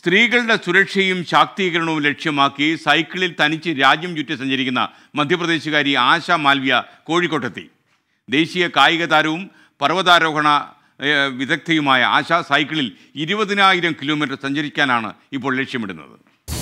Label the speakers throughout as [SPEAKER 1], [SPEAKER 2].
[SPEAKER 1] സ്ത്രീകളുടെ സുരക്ഷയും ശാക്തീകരണവും ലക്ഷ്യമാക്കി സൈക്കിളിൽ തനിച്ച് രാജ്യം ചുറ്റി സഞ്ചരിക്കുന്ന മധ്യപ്രദേശുകാരി ആശ മാൽവിയ കോഴിക്കോട്ടെത്തി ദേശീയ കായിക താരവും പർവ്വതാരോഹണ ഏഹ്, വിദഗ്ധയുമായ ആശ സൈക്കിളിൽ ഇരുപതിനായിരം കിലോമീറ്റർ സഞ്ചരിക്കാനാണ് ഇപ്പോൾ ലക്ഷ്യമിടുന്നത്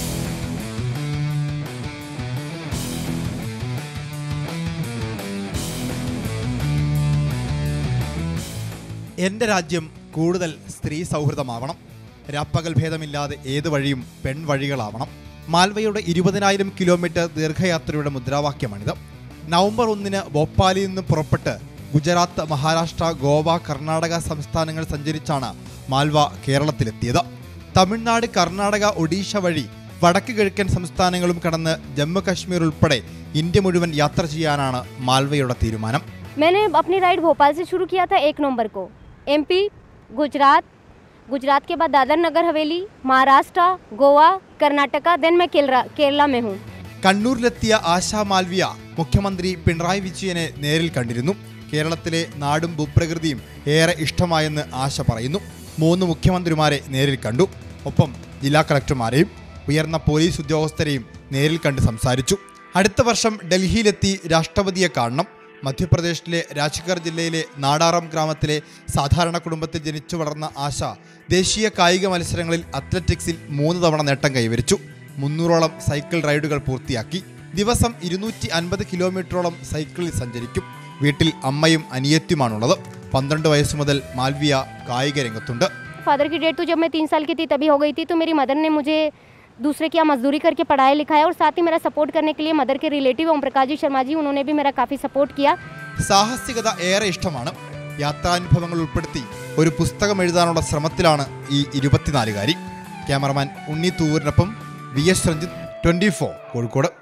[SPEAKER 2] എൻ്റെ രാജ്യം കൂടുതൽ സ്ത്രീ സൗഹൃദമാവണം രാപ്പകൽ ഭേദമില്ലാതെ ഏത് വഴിയും പെൺവഴികളാവണം മാൽവയുടെ ഇരുപതിനായിരം കിലോമീറ്റർ ദീർഘയാത്രയുടെ മുദ്രാവാക്യമാണിത് നവംബർ ഒന്നിന് ഭോപ്പാലിൽ നിന്ന് പുറപ്പെട്ട് ഗുജറാത്ത് മഹാരാഷ്ട്ര ഗോവ കർണാടക സംസ്ഥാനങ്ങൾ സഞ്ചരിച്ചാണ് മാൽവ കേരളത്തിലെത്തിയത് തമിഴ്നാട് കർണാടക ഒഡീഷ വഴി വടക്ക് കിഴക്കൻ സംസ്ഥാനങ്ങളും കടന്ന് ജമ്മു കശ്മീർ ഉൾപ്പെടെ ഇന്ത്യ മുഴുവൻ യാത്ര ചെയ്യാനാണ് മാൽവയുടെ തീരുമാനം
[SPEAKER 3] मैंने अपनी राइड भोपाल से शुरू किया था एक नवंबर को एमपी गुजरात गुजरात के बाद दादर नगर हवेली महाराष्ट्र गोवा कर्नाटका देन मैं केरला केरला में हूँ
[SPEAKER 2] കണ്ണൂരിലെത്തിയ ആശാ മാൽവിയ മുഖ്യമന്ത്രി പിണറായി വിജയനെ നേരിൽ കണ്ടിരുന്നു കേരളത്തിലെ നാടും ഭൂപ്രകൃതിയും ഏറെ ഇഷ്ടമായെന്ന് ആശ പറയുന്നു മൂന്ന് മുഖ്യമന്ത്രിമാരെ നേരിൽ കണ്ടു ഒപ്പം ജില്ലാ കളക്ടർമാരെയും ഉയർന്ന പോലീസ് ഉദ്യോഗസ്ഥരെയും നേരിൽ കണ്ട് സംസാരിച്ചു അടുത്ത വർഷം ഡൽഹിയിലെത്തി രാഷ്ട്രപതിയെ കാണണം മധ്യപ്രദേശിലെ രാജ്ഗർ ജില്ലയിലെ നാടാറാം ഗ്രാമത്തിലെ സാധാരണ കുടുംബത്തിൽ ജനിച്ചു വളർന്ന ആശ ദേശീയ കായിക മത്സരങ്ങളിൽ അത്ലറ്റിക്സിൽ മൂന്ന് തവണ നേട്ടം കൈവരിച്ചു മുന്നൂറോളം സൈക്കിൾ റൈഡുകൾ പൂർത്തിയാക്കി ദിവസം ഇരുന്നൂറ്റി അൻപത് കിലോമീറ്ററോളം സൈക്കിളിൽ സഞ്ചരിക്കും വീട്ടിൽ അമ്മയും അനിയത്തിയുമാണുള്ളത് പന്ത്രണ്ട് വയസ്സ് മുതൽ മാൽവിയ കായിക രംഗത്തുണ്ട്
[SPEAKER 3] फादर की डेट तो जब मैं तीन साल की थी तभी हो गई थी तो मेरी मदर ने मुझे दूसरे की यहाँ मजदूरी करके पढ़ाया लिखाया और साथ ही मेरा सपोर्ट करने के लिए मदर के रिलेटिव ओम प्रकाश जी शर्मा जी उन्होंने भी मेरा काफ़ी सपोर्ट किया
[SPEAKER 2] സാഹസികത ഏറെ ഇഷ്ടമാണ് യാത്രാനുഭവങ്ങൾ ഉൾപ്പെടുത്തി ഒരു പുസ്തകം എഴുതാനുള്ള ശ്രമത്തിലാണ് ഈ ഇരുപത്തിനാലുകാരി ക്യാമറമാൻ ഉണ്ണി തൂരിനൊപ്പം V S Ranjith twenty four Kozhikode